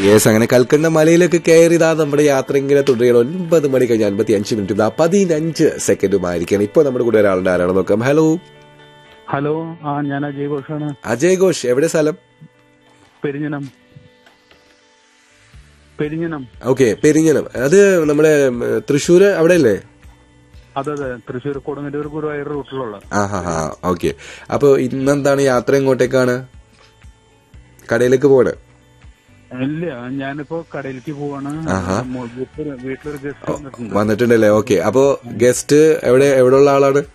Yes അങ്ങനെ കൽക്കണ്ട മലയിലേക്ക് കയറിയതാ നമ്മുടെ യാത്ര ഇങ്ങനെ തുടരുകയാണ് ഒൻപത് മണി കഴിഞ്ഞ് അൻപത്തി അഞ്ച് മിനിറ്റ് ഇതാ പതിനഞ്ച് സെക്കൻഡുമായിരിക്കണം ഇപ്പൊ നമ്മുടെ കൂടെ ഒരാളുടെ ആരാണ് നോക്കാം ഹലോ ഹലോ ആ ഞാൻ അജയ് ഘോഷാണ് അജയ് ഘോഷ് എവിടെ സ്ഥലം പെരിഞ്ഞനം പെരിഞ്ഞനം ഓക്കെ പെരിഞ്ഞനം അത് നമ്മുടെ ഉം, തൃശ്ശൂര് അവിടെ അല്ലേ അതെ അതെ തൃശ്ശൂർ കൊടുങ്ങല്ലൂർ ഗുരുവായൂർ റൂട്ടിലുള്ള ആ ഹാ ഹാ ഓക്കെ അപ്പൊ ഇന്നെന്താണ് യാത്ര എങ്ങോട്ടേക്കാണ് കടയിലേക്ക് പോണ് ഇല്ല ഞാനിപ്പോ കടയിലേക്ക് പോവാണ് ആഹാ. മോ- വീട്ടില് വീട്ടിലൊരു ഗസ്റ്റ് വന്നിട്ടുണ്ട് വന്നിട്ടുണ്ടല്ലേ ഓക്കെ അപ്പൊ ഗസ്റ്റ് എവിടെ എവിടെ ഉള്ള ആളാണ്